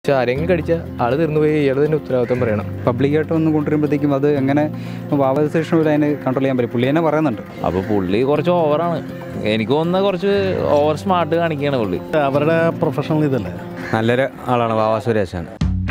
പക്ഷെ ആരെങ്കിലും കടിച്ചാൽ ആള് തീർന്നു പോയി ഇയാൾ തന്നെ ഉത്തരവാദിത്വം പറയണം പബ്ലിക്കായിട്ട് ഒന്ന് കൊണ്ടുവരുമ്പോഴത്തേക്കും അത് എങ്ങനെ വാവസേഷൻ അതിന് കൺട്രോൾ ചെയ്യാൻ പറ്റും പുള്ളി തന്നെ പറയുന്നുണ്ട് അപ്പോൾ പുള്ളി കുറച്ച് ഓവറാണ് എനിക്ക് തോന്നുന്ന കുറച്ച് ഓവർ സ്മാർട്ട് കാണിക്കുകയാണ് പുള്ളി അവരുടെ പ്രൊഫഷണൽ ഇതല്ലേ നല്ലൊരു ആളാണ് വാവാ സുരേഷാണ്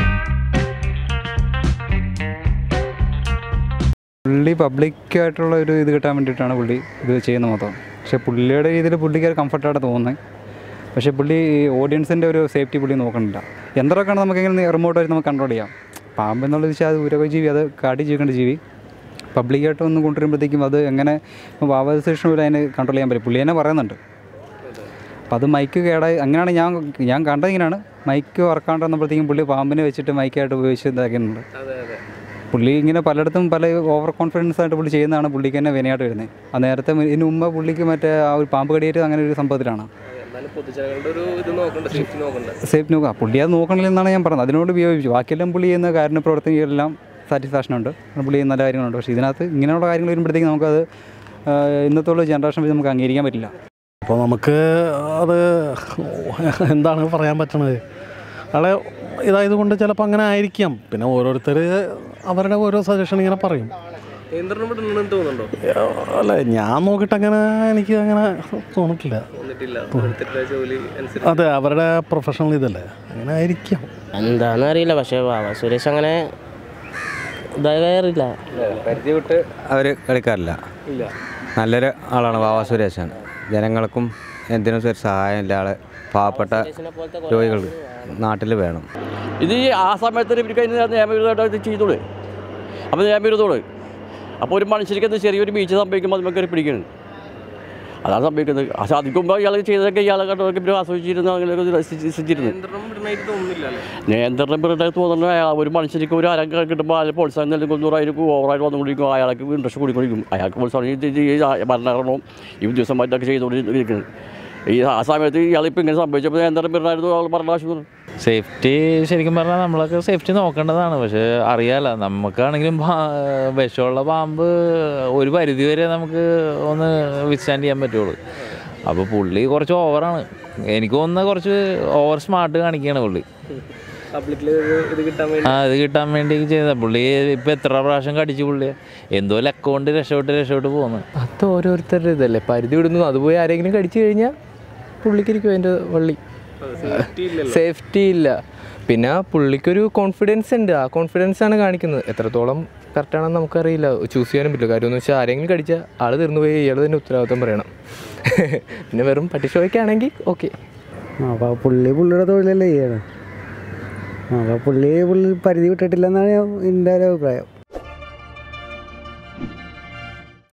പുള്ളി പബ്ലിക്കായിട്ടുള്ള ഒരു ഇത് കിട്ടാൻ വേണ്ടിയിട്ടാണ് പുള്ളി ഇത് ചെയ്യുന്നത് മൊത്തം പക്ഷേ പുള്ളിയുടെ രീതിയിൽ പുള്ളിക്ക് ഒരു കംഫർട്ടായിട്ട് തോന്നുന്നത് പക്ഷേ പുള്ളി ഓഡിയൻസിൻ്റെ ഒരു സേഫ്റ്റി പുള്ളി നോക്കണില്ല യന്ത്രമൊക്കെയാണ് നമുക്ക് എങ്ങനെ റിമോട്ടായിട്ട് നമുക്ക് കൺട്രോൾ ചെയ്യാം പാമ്പ് എന്നുള്ളത് വെച്ചാൽ അത് ഉരകജീവി അത് കാട്ടി ജീവിക്കേണ്ട ജീവി പബ്ലിക്കായിട്ട് ഒന്ന് കൊണ്ടുവരുമ്പോഴത്തേക്കും അത് എങ്ങനെ വാവസേഷൻ അതിന് കൺട്രോൾ ചെയ്യാൻ പറ്റും പുള്ളി തന്നെ പറയുന്നുണ്ട് അപ്പോൾ അത് മൈക്ക് കേടായി അങ്ങനെയാണ് ഞാൻ ഞാൻ കണ്ടത് ഇങ്ങനെയാണ് മൈക്ക് വർക്കാണ്ട് വന്നപ്പോഴത്തേക്കും പുള്ളി പാമ്പിനെ വെച്ചിട്ട് മൈക്കായിട്ട് ഉപയോഗിച്ച് ഇതാക്കുന്നുണ്ട് പുള്ളി ഇങ്ങനെ പലയിടത്തും പല ഓവർ കോൺഫിഡൻസ് ആയിട്ട് പുള്ളി ചെയ്യുന്നതാണ് പുള്ളിക്ക് തന്നെ വിനയായിട്ട് വരുന്നത് ആ നേരത്തെ ഇതിന് മുമ്പ് പുള്ളിക്ക് മറ്റേ ആ ഒരു പാമ്പ് കടിയേറ്റ് അങ്ങനെ ഒരു സംഭവത്തിലാണ് എന്നാലും പൊതുജനങ്ങളുടെ ഒരു ഇത് നോക്കണ്ട സേഫ്റ്റി നോക്കണ്ട സേഫ് നോക്കുക പുള്ളി അത് നോക്കണില്ലെന്നാണ് ഞാൻ പറഞ്ഞത് അതിനോട് ഉപയോഗിച്ചു ബാക്കിയെല്ലാം പുള്ളി ചെയ്യുന്ന കാര്യ പ്രവർത്തനങ്ങളെല്ലാം സാറ്റിസ്ഫാക്ഷൻ ഉണ്ട് പുള്ളി ചെയ്യുന്ന നല്ല കാര്യങ്ങളുണ്ട് പക്ഷേ ഇതിനകത്ത് ഇങ്ങനെയുള്ള കാര്യങ്ങൾ വരുമ്പോഴത്തേക്കും നമുക്കത് ആ, ഇന്നത്തുള്ള ജനറേഷൻ വെച്ച് നമുക്ക് അംഗീകരിക്കാൻ പറ്റില്ല അപ്പോൾ നമുക്ക് അത് എന്താണ് പറയാൻ പറ്റണത് ആളെ ഇതായത് കൊണ്ട് ചിലപ്പോൾ അങ്ങനെ ആയിരിക്കാം പിന്നെ ഓരോരുത്തർ അവരുടെ ഓരോ സജഷൻ ഇങ്ങനെ പറയും നിയന്ത്രണം വിടണമെന്ന് തോന്നുന്നുണ്ടോ അല്ല ഞാൻ നോക്കിയിട്ട് അങ്ങനെ എനിക്ക് അങ്ങനെ തോന്നിട്ടില്ല തോന്നിട്ടില്ല ഓരോരുത്തരുടെ ജോലി അനുസരിച്ച് അതെ അവരുടെ പ്രൊഫഷണൽ ഇതല്ലേ അങ്ങനെ ആയിരിക്കാം എന്താണെന്ന് അറിയില്ല പക്ഷേ വാവ സുരേഷ് അങ്ങനെ ഇതാകാറില്ല പരിധി വിട്ട് അവർ കളിക്കാറില്ല ഇല്ല നല്ലൊരു ആളാണ് വാവാ സുരേഷാണ് ജനങ്ങൾക്കും എന്തിനും ഒരു സഹായം ഇല്ല ആള് പാവപ്പെട്ട രോഗികൾക്ക് നാട്ടിൽ വേണം ഇത് ഈ ആ സമയത്ത് ഇവർക്ക് അതിന് നിയമവിരുദ്ധമായിട്ട് ചെയ്തോളൂ അപ്പോൾ നിയമവിരുദ്ധോളൂ അപ്പോൾ ഒരു മനുഷ്യർക്ക് എന്ത് ചെറിയൊരു വീഴ്ച സംഭവിക്കുമ്പോൾ അത് നമുക്ക് പിടിക്കുന്നത് അതാണ് സംഭവിക്കുന്നത് ആ സാധിക്കുമ്പോൾ ഇയാൾ ചെയ്തതൊക്കെ ഇയാളെ കണ്ടതൊക്കെ ഇവർ ആസ്വദിച്ചിരുന്നു അങ്ങനെയൊക്കെ രസിച്ചിരുന്നു നിയന്ത്രണം വിടണമായിട്ട് തോന്നുന്നില്ല അല്ലേ നിയന്ത്രണം പെട്ടെ തോന്നുന്നു അയാൾ ഒരു മനുഷ്യർക്ക് ഒരു അരം കിട്ടുമ്പോൾ അയാൾ പ്രോത്സാഹനം നൽകും നൂറായിരിക്കും ഓവറായിട്ട് വന്നുകൊണ്ടിരിക്കും അയാൾക്ക് ഇൻട്രസ്റ്റ് കൂടിക്കൊണ്ടിരിക്കും അയാൾക്ക് പ്രോത്സാഹനം ഈ- ഈ- ഈ ഭരണഘടനവും ഈ ഉദ്യോഗസ്ഥന്മാരൊക്കെ ചെയ്തുകൊണ്ടിരിക്കുന്നത് ഈ ആ സമയത്ത് ഇയാളിപ്പോൾ ഇങ്ങനെ സംഭവിച്ചപ്പോൾ നിയന്ത്രണം പെരുന്നായിരുന്നു ആൾ പറഞ്ഞ ആവശ്യം സേഫ്റ്റി ശരിക്കും പറഞ്ഞാൽ നമ്മളൊക്കെ സേഫ്റ്റി നോക്കേണ്ടതാണ് പക്ഷേ അറിയാലോ നമുക്കാണെങ്കിലും പാ- വിഷമുള്ള പാമ്പ് ഒരു പരിധി വരെ നമുക്ക് ഒന്ന് വിസ്റ്റാൻഡ് ചെയ്യാൻ പറ്റുള്ളൂ അപ്പോൾ പുള്ളി കുറച്ച് ഓവറാണ് എനിക്ക് തോന്നുന്ന കുറച്ച് ഓവർ സ്മാർട്ട് കാണിക്കുകയാണ് പുള്ളി പബ്ലിക്കിൽ ഇത് കിട്ടാൻ വേണ്ടി ആ ഇത് കിട്ടാൻ വേണ്ടി ചെയ്ത പുള്ളി ഇപ്പം എത്ര പ്രാവശ്യം കടിച്ചു പുള്ളി എന്തോ ലക്കൊണ്ട് രക്ഷപ്പെട്ട് രക്ഷപ്പെട്ട് പോകുന്നു അത് ഓരോരുത്തരുടെ ഇതല്ലേ പരിധി വിടുന്നു അതുപോയി ആരെങ്കിലും കടിച്ചു കഴിഞ്ഞാൽ പുള്ളിക്കിരിക്കും അതിൻ്റെ വള്ളി സേഫ്റ്റി ഇല്ല പിന്നെ പുള്ളിക്കൊരു കോൺഫിഡൻസ് ഉണ്ട് ആ കോൺഫിഡൻസ് ആണ് കാണിക്കുന്നത് എത്രത്തോളം കറക്റ്റാണെന്ന് നമുക്കറിയില്ല ചൂസ് ചെയ്യാനും പറ്റില്ല കാര്യം എന്ന് വെച്ചാൽ ആരെങ്കിലും കടിച്ചാൽ ആൾ തീർന്നു പോയി ഇയാൾ തന്നെ ഉത്തരവാദിത്വം പറയണം പിന്നെ വെറും പട്ടിഷോയ്ക്കാണെങ്കിൽ ഓക്കെ അപ്പോൾ പുള്ളി പുള്ളിയുടെ തൊഴിലല്ലേ ചെയ്യണം അപ്പോൾ പുള്ളി പുള്ളി പരിധി വിട്ടിട്ടില്ലെന്നാണ് ഞാൻ എൻ്റെ ഒരു അഭിപ്രായം